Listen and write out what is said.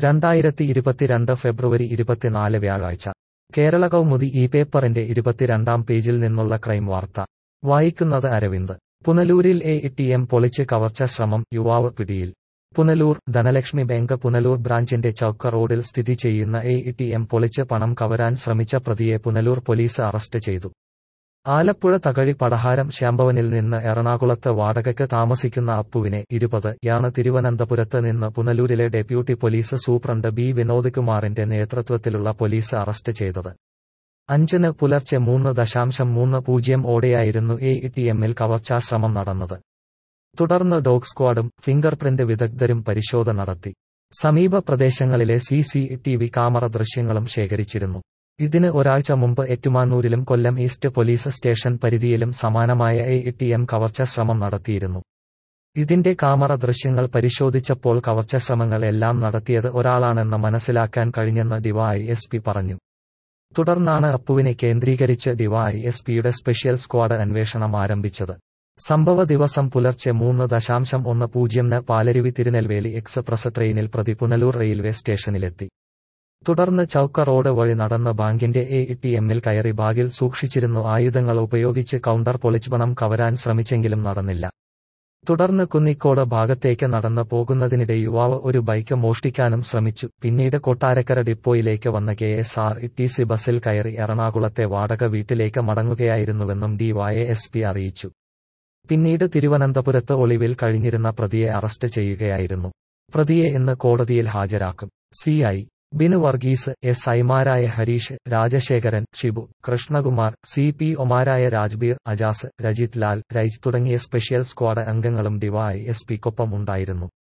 രണ്ടായിരത്തി ഇരുപത്തിരണ്ട് ഫെബ്രുവരി ഇരുപത്തിനാല് വ്യാഴാഴ്ച കേരള കൗമുദി ഈ പേപ്പറിന്റെ ഇരുപത്തിരണ്ടാം പേജിൽ നിന്നുള്ള ക്രൈം വാർത്ത വായിക്കുന്നത് അരവിന്ദ് പുനലൂരിൽ എ ടി എം പൊളിച്ച് കവർച്ച ശ്രമം യുവാവ് പിടിയിൽ പുനലൂർ ധനലക്ഷ്മി ബാങ്ക് പുനലൂർ ബ്രാഞ്ചിന്റെ ചൌക്ക റോഡിൽ സ്ഥിതി ചെയ്യുന്ന എ ടി എം പൊളിച്ച് പണം കവരാൻ ശ്രമിച്ച പ്രതിയെ പുനലൂർ പോലീസ് അറസ്റ്റ് ചെയ്തു ആലപ്പുഴ തകഴി പടഹാരം ശാംഭവനിൽ നിന്ന് എറണാകുളത്ത് വാടകയ്ക്ക് താമസിക്കുന്ന അപ്പുവിനെ ഇരുപത് യാണ് തിരുവനന്തപുരത്ത് നിന്ന് പുനലൂരിലെ deputy police superintendent B Vinod കുമാറിന്റെ നേതൃത്വത്തിലുള്ള പോലീസ് അറസ്റ്റ് ചെയ്തത് അഞ്ചിന് പുലർച്ചെ മൂന്ന് ദശാംശം മൂന്ന് പൂജ്യം ഓടെയായിരുന്നു എ ടി എമ്മിൽ കവർച്ചാശ്രമം നടന്നത് തുടർന്ന് ഡോഗ് സ്ക്വാഡും ഫിംഗർ പ്രിന്റ് വിദഗ്ധരും പരിശോധന നടത്തി സമീപ പ്രദേശങ്ങളിലെ C C T V camera ദൃശ്യങ്ങളും ശേഖരിച്ചിരുന്നു ഇതിന് ഒരാഴ്ച മുമ്പ് ഏറ്റുമാനൂരിലും കൊല്ലം ഈസ്റ്റ് പോലീസ് സ്റ്റേഷൻ പരിധിയിലും സമാനമായ എ ടി എം കവർച്ച ശ്രമം നടത്തിയിരുന്നു ഇതിന്റെ ക്യാമറ ദൃശ്യങ്ങൾ പരിശോധിച്ചപ്പോൾ കവർച്ച ശ്രമങ്ങൾ എല്ലാം നടത്തിയത് ഒരാളാണെന്ന് മനസ്സിലാക്കാൻ കഴിഞ്ഞെന്ന് ഡിവൈ എസ് പി പറഞ്ഞു തുടർന്നാണ് അപ്പുവിനെ കേന്ദ്രീകരിച്ച് ഡിവൈ എസ് പിയുടെ സ്പെഷ്യൽ സ്ക്വാഡ് അന്വേഷണം ആരംഭിച്ചത് സംഭവ ദിവസം പുലർച്ചെ മൂന്ന് ദശാംശം ഒന്ന് പൂജ്യംന് പാലരുവി തിരുനെൽവേലി എക്സ്പ്രസ് ട്രെയിനിൽ പ്രതി പുനലൂർ റെയിൽവേ സ്റ്റേഷനിലെത്തി തുടർന്ന് ചൌക്ക റോഡ് വഴി നടന്ന് ബാങ്കിന്റെ എ ടി എമ്മിൽ കയറി ബാഗിൽ സൂക്ഷിച്ചിരുന്നു ആയുധങ്ങൾ ഉപയോഗിച്ച് കൗണ്ടർ പൊളിച്ചുപണം കവരാൻ ശ്രമിച്ചെങ്കിലും നടന്നില്ല തുടർന്ന് കുന്നിക്കോട് ഭാഗത്തേക്ക് നടന്നു പോകുന്നതിനിടെ യുവാവ് ഒരു ബൈക്ക് മോഷ്ടിക്കാനും ശ്രമിച്ചു പിന്നീട് കൊട്ടാരക്കര ഡിപ്പോയിലേക്ക് വന്ന K S R T C ബസ്സിൽ കയറി എറണാകുളത്തെ വാടക വീട്ടിലേക്ക് മടങ്ങുകയായിരുന്നുവെന്നും ഡിവൈഎസ്പി അറിയിച്ചു പിന്നീട് തിരുവനന്തപുരത്ത് ഒളിവിൽ കഴിഞ്ഞിരുന്ന പ്രതിയെ അറസ്റ്റ് ചെയ്യുകയായിരുന്നു പ്രതിയെ ഇന്ന് കോടതിയിൽ ഹാജരാക്കും സിഐ ബിനു വർഗീസ് എസ് ഐമാരായ ഹരീഷ് രാജശേഖരൻ ഷിബു കൃഷ്ണകുമാർ സി പി ഒമാരായ രാജ്ബീർ അജാസ് രജിത് ലാൽ രൈജ് തുടങ്ങിയ സ്പെഷ്യൽ സ്ക്വാഡ് അംഗങ്ങളും ഡിവൈ എസ് പിക്കൊപ്പം ഉണ്ടായിരുന്നു